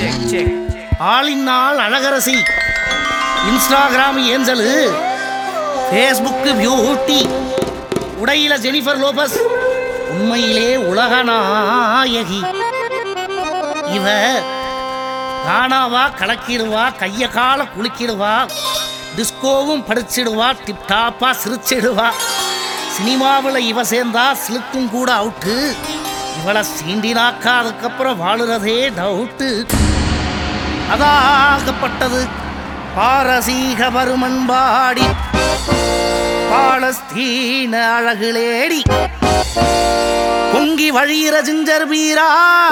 ஆளினால் அழகரசி Instagram angel Facebook beauty உடையில Jennifer Lopez உண்மையிலே உலகநாயகி இவ காணாவா கலக்கிடுவா கைய கால குலுக்கிடுவா டிஸ்கோவும் படிச்சிடுவா டிப்டாப்பா சிரிச்சிடுவா சினிமாவில் இவ சேர்ந்தா சிலுக்கும் கூட அவுட்டு இவளை சீண்டினாக்கா அதுக்கப்புறம் வாழுறதே டவுட்டு அதாகப்பட்டது பாரசீக வருமன்பாடி பாலஸ்தீன அழகுலேடி பொங்கி வழியிற ஜிஞ்சர் வீரா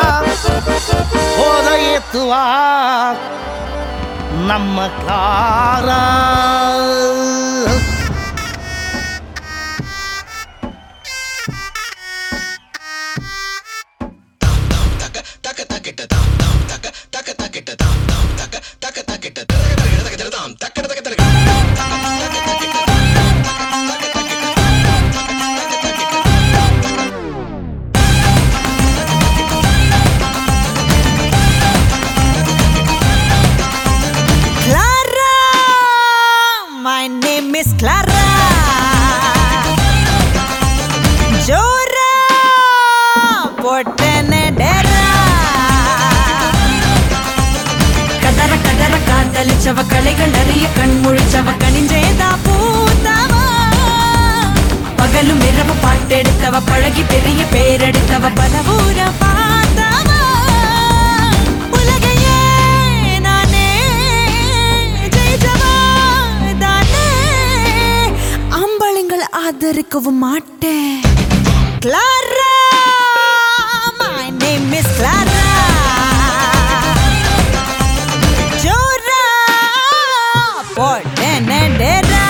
போதையேத்துவா நம்ம காரா Clara, my name is Clara. Jora, பொட்டன டெரா. கதற கதற காதலிச்சவ கலைகள் அறிய கண் முழிச்சவ கணிஞ்சேதா பூத்தவ பகலும் இரவு பாட்டெடுத்தவ பழகி பெரிய பேரெடுத்தவ பல ஊர பார்த்தவ உலகையே நானே ஜெயிச்சவா தானே அம்பளங்கள் ஆதரிக்கவும் மாட்டேன் Clara my name is Clara ஜோரா போட்டேன் டெரா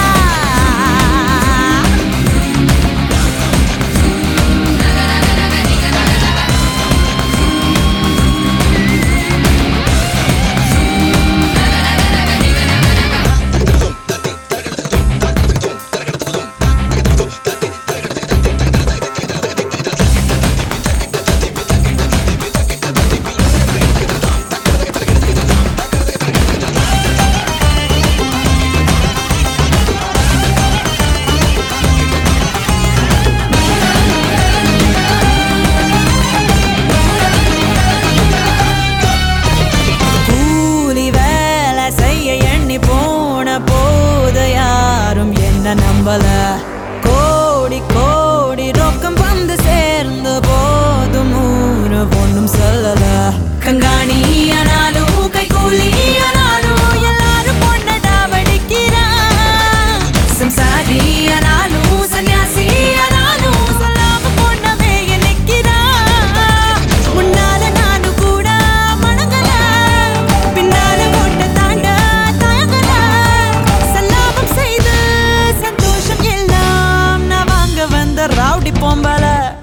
கூலி வேலை செய்ய எண்ணி போன போது யாரும் என்ன நம்பல கோடி கோடி ரொக்கம் வந்து சேர்ந்த போதும் ஊரு ஒண்ணும் சொல்லல கங்காணி ஆனாலும் கை கூலி ஆனாலும் எல்லாரும் பொண்ணடா வடிக்கிறான் சம்சாரி ஆனாலும் சன்னியாசி ஆனாலும் சொல்லாம பொண்ணவே நிக்கிறான் முன்னால நானும் கூட மணங்கல பின்னால ஓட்ட தாண்ட தயங்கல சல்லாபம் செய்து சந்தோஷம் எல்லாம் நான் வாங்க வந்த ரவுடி பொம்பல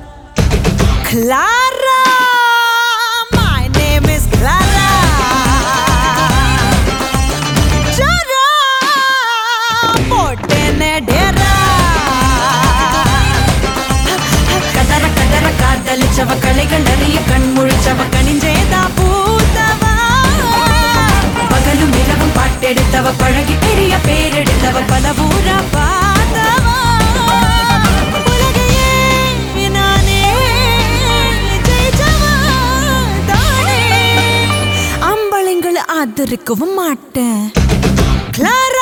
Clara my name is Clara ஜோரா போட்டேனே டேரா கதற கதற காதலிச்சவ கலைகள் அறிய கண் முழிச்சவ கணிஞ்சேதா பூத்தவா பகலும் இரவும் பாட்டெடுத்தவ பழகி பெரிய பேரெடுத்தவ பல ஊர பார்த்தவா உலகையே நானே ஜெயிச்சவா தானே அம்பளைங்களை ஆதரிக்கவும் மாட்டேன் கிளாரா